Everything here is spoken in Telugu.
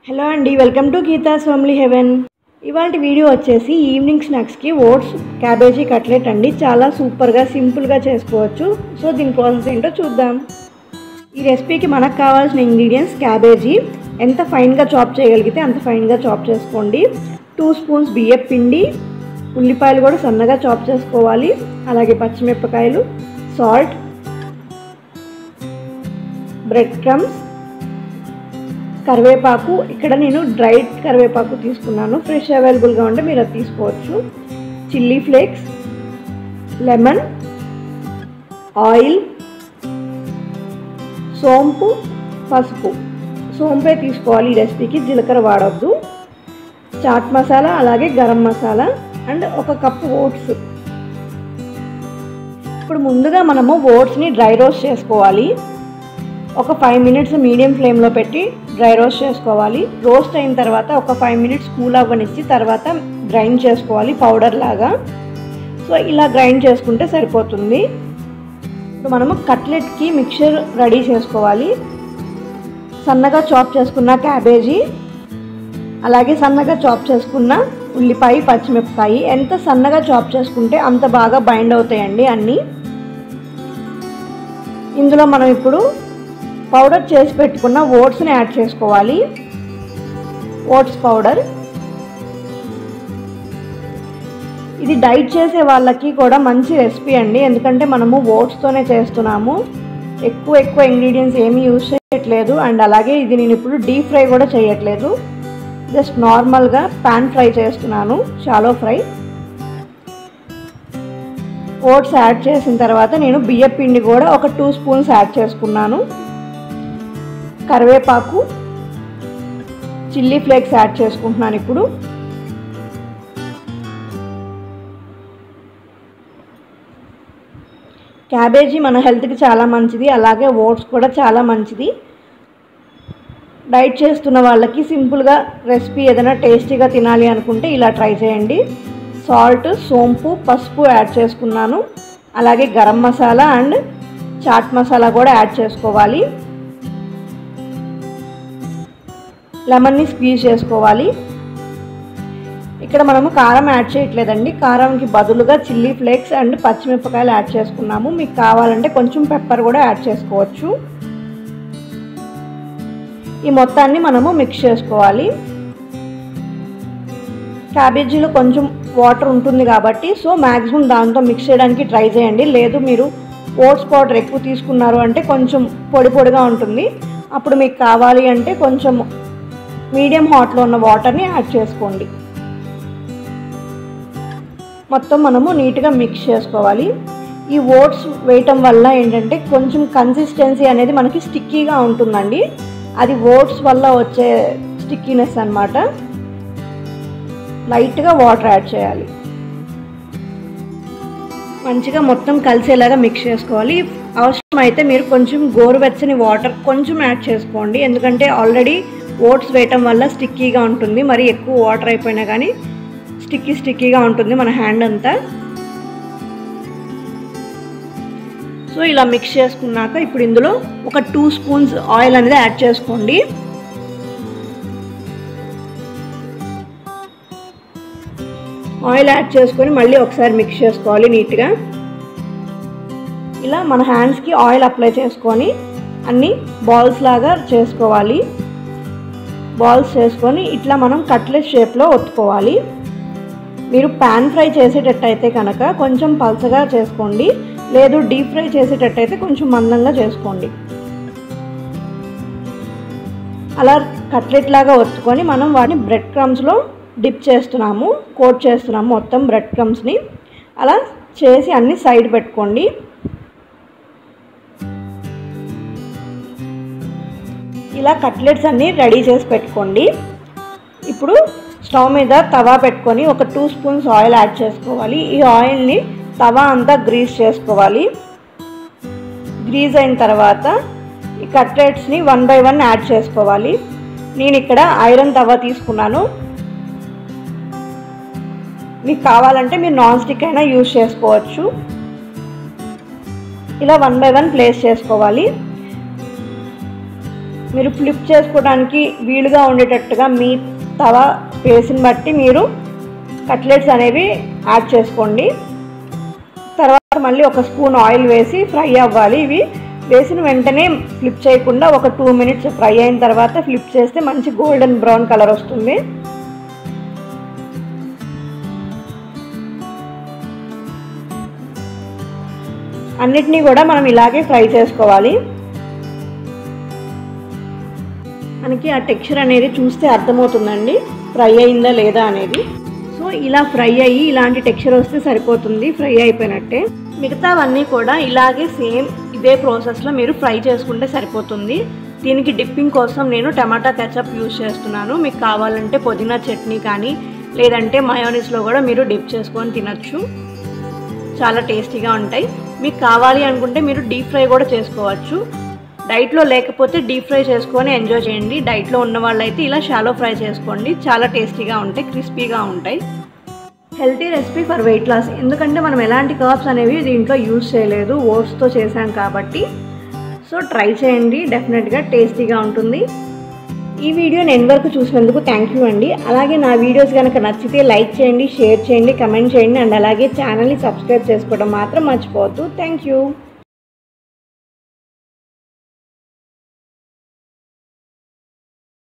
హలో అండి welcome to Geetha's family heaven ఇవాళ వీడియో వచ్చేసి ఈవినింగ్ స్నాక్స్కి ఓట్స్ క్యాబేజీ కట్లెట్ అండి చాలా సూపర్గా సింపుల్గా చేసుకోవచ్చు సో దీని ప్రాసెస్ ఏంటో చూద్దాం ఈ రెసిపీకి మనకు కావాల్సిన ఇంగ్రీడియంట్స్ క్యాబేజీ ఎంత ఫైన్గా చాప్ చేయగలిగితే అంత ఫైన్గా చాప్ చేసుకోండి టూ స్పూన్స్ బియ్యం పిండి ఉల్లిపాయలు కూడా సన్నగా చాప్ చేసుకోవాలి అలాగే పచ్చిమిరపకాయలు సాల్ట్ బ్రెడ్ క్రమ్స్ కరివేపాకు ఇక్కడ నేను డ్రైడ్ కరివేపాకు తీసుకున్నాను ఫ్రెష్ అవైలబుల్గా ఉంటే మీరు అది తీసుకోవచ్చు చిల్లీ ఫ్లేక్స్ లెమన్ ఆయిల్ సోంపు పసుపు సోంపే తీసుకోవాలి ఈ రెసిపీకి జీలకర్ర వాడొద్దు చాట్ మసాలా అలాగే గరం మసాలా అండ్ ఒక కప్పు ఓట్స్ ఇప్పుడు ముందుగా మనము ఓట్స్ని డ్రై రోస్ట్ చేసుకోవాలి ఒక ఫైవ్ మినిట్స్ మీడియం ఫ్లేమ్లో పెట్టి డ్రై రోస్ట్ చేసుకోవాలి రోస్ట్ అయిన తర్వాత ఒక ఫైవ్ మినిట్స్ కూల్ అవ్వనిచ్చి తర్వాత గ్రైండ్ చేసుకోవాలి పౌడర్ లాగా సో ఇలా గ్రైండ్ చేసుకుంటే సరిపోతుంది ఇప్పుడు మనము కట్లెట్కి మిక్చర్ రెడీ చేసుకోవాలి సన్నగా చాప్ చేసుకున్న క్యాబేజీ అలాగే సన్నగా చాప్ చేసుకున్న ఉల్లిపాయ పచ్చిమిరపకాయ ఎంత సన్నగా చాప్ చేసుకుంటే అంత బాగా బైండ్ అవుతాయండి అన్నీ ఇందులో మనం ఇప్పుడు పౌడర్ చేసి పెట్టుకున్న ఓట్స్ని యాడ్ చేసుకోవాలి ఓట్స్ పౌడర్ ఇది డైట్ చేసే వాళ్ళకి కూడా మంచి రెసిపీ అండి ఎందుకంటే మనము ఓట్స్తోనే చేస్తున్నాము ఎక్కువ ఎక్కువ ఇంగ్రీడియంట్స్ ఏమీ యూజ్ చేయట్లేదు అండ్ అలాగే ఇది నేను ఇప్పుడు డీప్ ఫ్రై కూడా చేయట్లేదు జస్ట్ నార్మల్గా పాన్ ఫ్రై చేస్తున్నాను షాలో ఫ్రై ఓట్స్ యాడ్ చేసిన తర్వాత నేను బియ్య పిండి కూడా ఒక టూ స్పూన్స్ యాడ్ చేసుకున్నాను కరివేపాకు చిల్లీ ఫ్లేక్స్ యాడ్ చేసుకుంటున్నాను ఇప్పుడు క్యాబేజీ మన హెల్త్కి చాలా మంచిది అలాగే ఓట్స్ కూడా చాలా మంచిది డైట్ చేస్తున్న వాళ్ళకి సింపుల్గా రెసిపీ ఏదైనా టేస్టీగా తినాలి అనుకుంటే ఇలా ట్రై చేయండి సాల్ట్ సోంపు పసుపు యాడ్ చేసుకున్నాను అలాగే గరం మసాలా అండ్ చాట్ మసాలా కూడా యాడ్ చేసుకోవాలి లెమన్ని స్క్వీజ్ చేసుకోవాలి ఇక్కడ మనము కారం యాడ్ చేయట్లేదండి కారంకి బదులుగా చిల్లీ ఫ్లేక్స్ అండ్ పచ్చిమిరపకాయలు యాడ్ చేసుకున్నాము మీకు కావాలంటే కొంచెం పెప్పర్ కూడా యాడ్ చేసుకోవచ్చు ఈ మొత్తాన్ని మనము మిక్స్ చేసుకోవాలి క్యాబేజీలో కొంచెం వాటర్ ఉంటుంది కాబట్టి సో మ్యాక్సిమం దాంతో మిక్స్ చేయడానికి ట్రై చేయండి లేదు మీరు ఓట్స్ పౌడర్ ఎక్కువ తీసుకున్నారు అంటే కొంచెం పొడి పొడిగా ఉంటుంది అప్పుడు మీకు కావాలి అంటే కొంచెం మీడియం హాట్లో ఉన్న వాటర్ని యాడ్ చేసుకోండి మొత్తం మనము నీట్గా మిక్స్ చేసుకోవాలి ఈ ఓట్స్ వేయటం వల్ల ఏంటంటే కొంచెం కన్సిస్టెన్సీ అనేది మనకి స్టిక్కీగా ఉంటుందండి అది ఓట్స్ వల్ల వచ్చే స్టిక్కీనెస్ అనమాట లైట్గా వాటర్ యాడ్ చేయాలి మంచిగా మొత్తం కలిసేలాగా మిక్స్ చేసుకోవాలి అవసరం అయితే మీరు కొంచెం గోరువెచ్చని వాటర్ కొంచెం యాడ్ చేసుకోండి ఎందుకంటే ఆల్రెడీ ఓట్స్ వేయటం వల్ల స్టిక్కీగా ఉంటుంది మరి ఎక్కువ వాటర్ అయిపోయినా కానీ స్టిక్కీ స్టిక్కీగా ఉంటుంది మన హ్యాండ్ అంతా సో ఇలా మిక్స్ చేసుకున్నాక ఇప్పుడు ఇందులో ఒక టూ స్పూన్స్ ఆయిల్ అనేది యాడ్ చేసుకోండి ఆయిల్ యాడ్ చేసుకొని మళ్ళీ ఒకసారి మిక్స్ చేసుకోవాలి నీట్గా ఇలా మన హ్యాండ్స్కి ఆయిల్ అప్లై చేసుకొని అన్ని బాల్స్ లాగా చేసుకోవాలి బాల్స్ చేసుకొని ఇట్లా మనం కట్లెట్ షేప్లో ఒత్తుకోవాలి మీరు పాన్ ఫ్రై చేసేటట్టయితే కనుక కొంచెం పల్చగా చేసుకోండి లేదు డీప్ ఫ్రై చేసేటట్టయితే కొంచెం మందంగా చేసుకోండి అలా కట్లెట్ లాగా ఒత్తుకొని మనం వాటిని బ్రెడ్ క్రమ్స్లో డిప్ చేస్తున్నాము కోట్ చేస్తున్నాము మొత్తం బ్రెడ్ క్రమ్స్ని అలా చేసి అన్ని సైడ్ పెట్టుకోండి ఇలా కట్లెట్స్ అన్నీ రెడీ చేసి పెట్టుకోండి ఇప్పుడు స్టవ్ మీద తవా పెట్టుకొని ఒక టూ స్పూన్స్ ఆయిల్ యాడ్ చేసుకోవాలి ఈ ఆయిల్ని తవా అంతా గ్రీస్ చేసుకోవాలి గ్రీజ్ అయిన తర్వాత ఈ కట్లెట్స్ని వన్ బై వన్ యాడ్ చేసుకోవాలి నేను ఇక్కడ ఐరన్ తవా తీసుకున్నాను మీకు కావాలంటే మీరు నాన్ స్టిక్ అయినా యూజ్ చేసుకోవచ్చు ఇలా వన్ బై వన్ ప్లేస్ చేసుకోవాలి మీరు ఫ్లిప్ చేసుకోవడానికి వీలుగా ఉండేటట్టుగా మీ తవ పేస్ని బట్టి మీరు కట్లెట్స్ అనేవి యాడ్ చేసుకోండి తర్వాత మళ్ళీ ఒక స్పూన్ ఆయిల్ వేసి ఫ్రై అవ్వాలి ఇవి వేసిన వెంటనే ఫ్లిప్ చేయకుండా ఒక టూ మినిట్స్ ఫ్రై అయిన తర్వాత ఫ్లిప్ చేస్తే మంచి గోల్డెన్ బ్రౌన్ కలర్ వస్తుంది అన్నిటినీ కూడా మనం ఇలాగే ఫ్రై చేసుకోవాలి మనకి ఆ టెక్స్చర్ అనేది చూస్తే అర్థమవుతుందండి ఫ్రై అయిందా లేదా అనేది సో ఇలా ఫ్రై అయ్యి ఇలాంటి టెక్స్చర్ వస్తే సరిపోతుంది ఫ్రై అయిపోయినట్టే మిగతావన్నీ కూడా ఇలాగే సేమ్ ఇదే ప్రాసెస్లో మీరు ఫ్రై చేసుకుంటే సరిపోతుంది దీనికి డిప్పింగ్ కోసం నేను టమాటా కెచప్ యూజ్ చేస్తున్నాను మీకు కావాలంటే పుదీనా చట్నీ కానీ లేదంటే మయోనీస్లో కూడా మీరు డిప్ చేసుకొని తినచ్చు చాలా టేస్టీగా ఉంటాయి మీకు కావాలి అనుకుంటే మీరు డీప్ ఫ్రై కూడా చేసుకోవచ్చు డైట్లో లేకపోతే డీప్ ఫ్రై చేసుకొని ఎంజాయ్ చేయండి డైట్లో ఉన్న వాళ్ళైతే ఇలా షాలో ఫ్రై చేసుకోండి చాలా టేస్టీగా ఉంటాయి క్రిస్పీగా ఉంటాయి healthy recipe for weight loss ఎందుకంటే మనం ఎలాంటి కర్బ్స్ అనేవి దీంట్లో యూజ్ చేయలేదు ఓట్స్తో చేసాం కాబట్టి సో ట్రై చేయండి డెఫినెట్గా టేస్టీగా ఉంటుంది ఈ వీడియో నేను వరకు చూసినందుకు థ్యాంక్ యూ అండి అలాగే నా వీడియోస్ కనుక నచ్చితే లైక్ చేయండి షేర్ చేయండి కమెంట్ చేయండి అండ్ అలాగే ఛానల్ని సబ్స్క్రైబ్ చేసుకోవడం మాత్రం మర్చిపోవద్దు థ్యాంక్ యూ